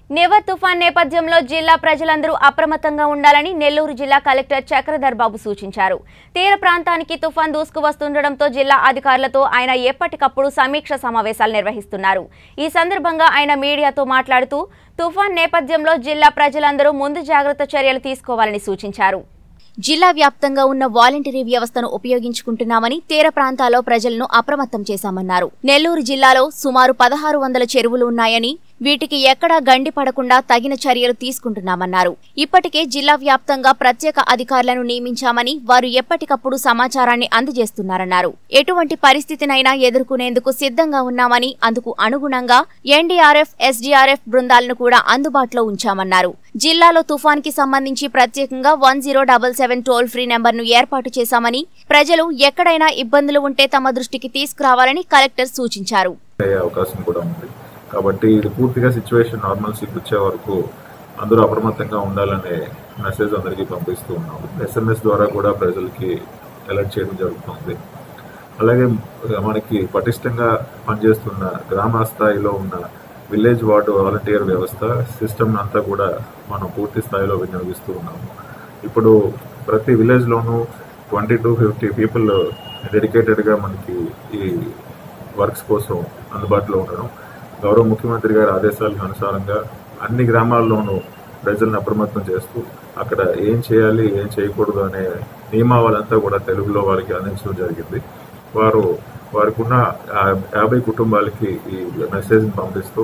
నివర్ తుఫాన్ నేపథ్యంలో జిల్లా ప్రజలందరూ అప్రమత్తంగా ఉండాలని నెల్లూరు జిల్లా కలెక్టర్ చక్రధర్ బాబు సూచించారు తీర ప్రాంతానికి తుఫాన్ దూసుకువస్తుండటంతో జిల్లా అధికారులతో ఆయన ఎప్పటికప్పుడు సమీక్ష సమావేశాలు నిర్వహిస్తున్నారు ఈ సందర్భంగా ఆయన మీడియాతో మాట్లాడుతూ తుఫాన్ నేపథ్యంలో జిల్లా ప్రజలందరూ ముందు జాగ్రత్త చర్యలు తీసుకోవాలని సూచించారు జిల్లా వ్యాప్తంగా ఉన్న వాలంటరీ వ్యవస్థను ఉపయోగించుకుంటున్నామని తీర ప్రాంతాల్లో ప్రజలను అప్రమత్తం చేశామన్నారు నెల్లూరు జిల్లాలో సుమారు పదహారు వందల చెరువులు ఉన్నాయని వీటికి ఎక్కడా గండి పడకుండా తగిన చర్యలు తీసుకుంటున్నామన్నారు ఇప్పటికే జిల్లా వ్యాప్తంగా ప్రత్యేక అధికారులను నియమించామని వారు ఎప్పటికప్పుడు సమాచారాన్ని అందజేస్తున్నారన్నారు ఎటువంటి పరిస్థితినైనా ఎదుర్కొనేందుకు సిద్ధంగా ఉన్నామని అందుకు అనుగుణంగా ఎన్డీఆర్ఎఫ్ ఎస్డీఆర్ఎఫ్ బృందాలను కూడా అందుబాటులో ఉంచామన్నారు జిల్లాలో తుఫాన్కి సంబంధించి ప్రత్యేకంగా one zero double seven toll free నెంబర్ను ఏర్పాటు చేశామని ప్రజలు ఎక్కడైనా ఇబ్బందులు ఉంటే తమ దృష్టికి తీసుకురావాలని కలెక్టర్ సూచించారు అయ్యే అవకాశం కూడా ఉంది కాబట్టి ఇది పూర్తిగా సిచ్యువేషన్ నార్మల్సీకి వచ్చే వరకు అందరూ అప్రమత్తంగా ఉండాలనే మెసేజ్ అందరికీ పంపిస్తూ ఉన్నాం ఎస్ఎంఎస్ ద్వారా కూడా ప్రజలకి అలర్ట్ చేయడం జరుగుతుంది అలాగే మనకి పటిష్టంగా పనిచేస్తున్న గ్రామ స్థాయిలో ఉన్న విలేజ్ వార్డు వాలంటీర్ వ్యవస్థ సిస్టమ్ అంతా కూడా మనం పూర్తి స్థాయిలో వినియోగిస్తూ ఉన్నాము ఇప్పుడు ప్రతి విలేజ్లోనూ ట్వంటీ టు ఫిఫ్టీ పీపుల్ డెడికేటెడ్గా మనకి ఈ వర్క్స్ కోసం అందుబాటులో ఉండడం గౌరవ ముఖ్యమంత్రి గారి ఆదేశాలకు అనుసారంగా అన్ని గ్రామాల్లోనూ ప్రజలను అప్రమత్తం చేస్తూ అక్కడ ఏం చేయాలి ఏం చేయకూడదు అనే నియమావళంతా కూడా తెలుగులో వారికి అందించడం జరిగింది వారు వారికి ఉన్న యా- యాభై కుటుంబాలకి ఈ మెసేజ్ని పంపిస్తూ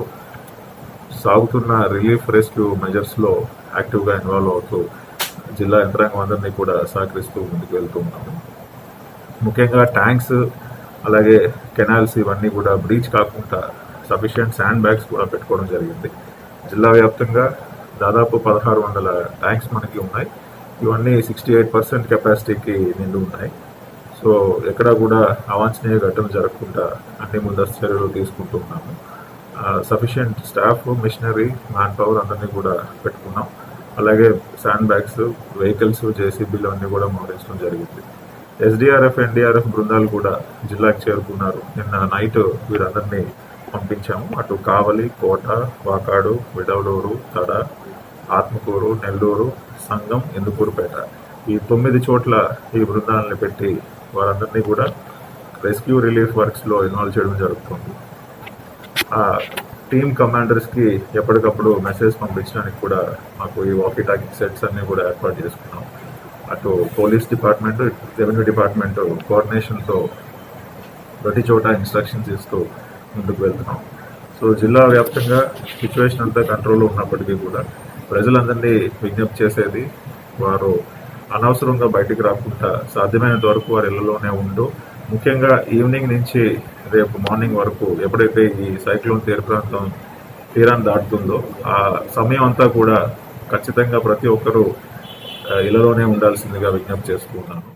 సాగుతున్న రిలీఫ్ రెస్క్యూ మెజర్స్లో యాక్టివ్గా ఇన్వాల్వ్ అవుతూ జిల్లా యంత్రాంగం అందరినీ కూడా సహకరిస్తూ ముందుకు వెళ్తూ ఉన్నాము ముఖ్యంగా ట్యాంక్స్ అలాగే కెనాల్స్ ఇవన్నీ కూడా బ్రీచ్ కాకుండా సఫిషియంట్ శాండ్ బ్యాగ్స్ కూడా పెట్టుకోవడం జరిగింది జిల్లా వ్యాప్తంగా దాదాపు పదహారు వందల ట్యాంక్స్ మనకి ఉన్నాయి ఇవన్నీ సిక్స్టీ ఎయిట్ పర్సెంట్ కెపాసిటీకి నిండి ఉన్నాయి సో ఎక్కడా కూడా అవాంఛనీయ ఘటన జరగకుండా అన్ని ముందస్తు చర్యలు తీసుకుంటూ ఉన్నాము sufficient staff machinery manpower అందరినీ కూడా పెట్టుకున్నాం అలాగే శాండ్ బ్యాగ్స్ వెహికల్స్ జేసీబీలు అన్నీ కూడా మోహరించడం జరిగింది ఎస్డిఆర్ఎఫ్ ఎన్డీఆర్ఎఫ్ బృందాలు కూడా జిల్లాకు చేరుకున్నారు నిన్న నైట్ వీరందరినీ పంపించాము అటు కావలి కోట వాకాడు విడవలూరు తడ ఆత్మకూరు నెల్లూరు సంగం ఇందుకూరుపేట ఈ తొమ్మిది చోట్ల ఈ బృందాలను పెట్టి వారందరినీ కూడా రెస్క్యూ రిలీఫ్ వర్క్స్లో ఇన్వాల్వ్ చేయడం జరుగుతుంది ఆ టీమ్ కమాండర్స్కి ఎప్పటికప్పుడు మెసేజ్ పంపించడానికి కూడా మాకు ఈ వాకీ టాకీ సెట్స్ అన్ని కూడా ఏర్పాటు చేసుకున్నాం అటు పోలీస్ డిపార్ట్మెంట్ రెవెన్యూ డిపార్ట్మెంట్ కోఆర్డినేషన్తో ప్రతి చోట ఇన్స్ట్రక్షన్స్ ఇస్తూ ముందుకు వెళ్తున్నాం సో జిల్లా వ్యాప్తంగా సిచ్యువేషన్ అంతా కంట్రోల్లో ఉన్నప్పటికీ కూడా ప్రజలందరినీ విజ్ఞప్తి చేసేది వారు అనవసరంగా బయటికి రాకుండా సాధ్యమైనంత వరకు వారి ఇళ్లలోనే ఉండు ముఖ్యంగా ఈవినింగ్ నుంచి రేపు మార్నింగ్ వరకు ఎప్పుడైతే ఈ సైక్లోన్ తీర ప్రాంతం తీరాన్ని దాటుతుందో ఆ సమయం అంతా కూడా ఖచ్చితంగా ప్రతి ఒక్కరూ ఆ, ఇళ్లలోనే ఉండాల్సిందిగా విజ్ఞప్తి చేసుకున్నాను